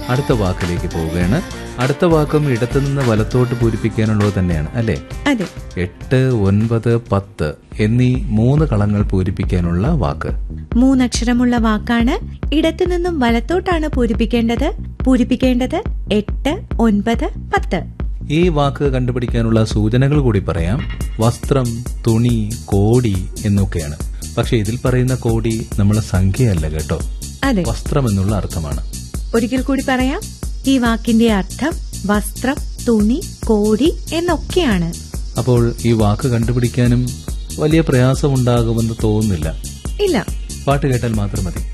അടുത്ത വാക്കിലേക്ക് പോവുകയാണ് അടുത്ത വാക്കും ഇടത്തുനിന്ന് വലത്തോട്ട് പൂരിപ്പിക്കാനുള്ളത് തന്നെയാണ് അല്ലേ അതെ എട്ട് ഒൻപത് പത്ത് എന്നീ മൂന്ന് കളങ്ങൾ പൂരിപ്പിക്കാനുള്ള വാക്ക് മൂന്നക്ഷരമുള്ള വാക്കാണ് ഇടത്തു നിന്നും വലത്തോട്ടാണ് പൂരിപ്പിക്കേണ്ടത് പൂരിപ്പിക്കേണ്ടത് എട്ട് ഒൻപത് പത്ത് ഈ വാക്ക് കണ്ടുപിടിക്കാനുള്ള സൂചനകൾ കൂടി പറയാം വസ്ത്രം തുണി കോടി എന്നൊക്കെയാണ് പക്ഷെ ഇതിൽ പറയുന്ന കോടി നമ്മളെ സംഖ്യയല്ല കേട്ടോ അതെ വസ്ത്രം എന്നുള്ള അർത്ഥമാണ് ഒരിക്കൽ കൂടി പറയാം ഈ വാക്കിന്റെ അർത്ഥം വസ്ത്രം തുണി കോടി എന്നൊക്കെയാണ് അപ്പോൾ ഈ വാക്ക് കണ്ടുപിടിക്കാനും വലിയ പ്രയാസമുണ്ടാകുമെന്ന് തോന്നുന്നില്ല ഇല്ല പാട്ട് കേട്ടാൽ മാത്രം മതി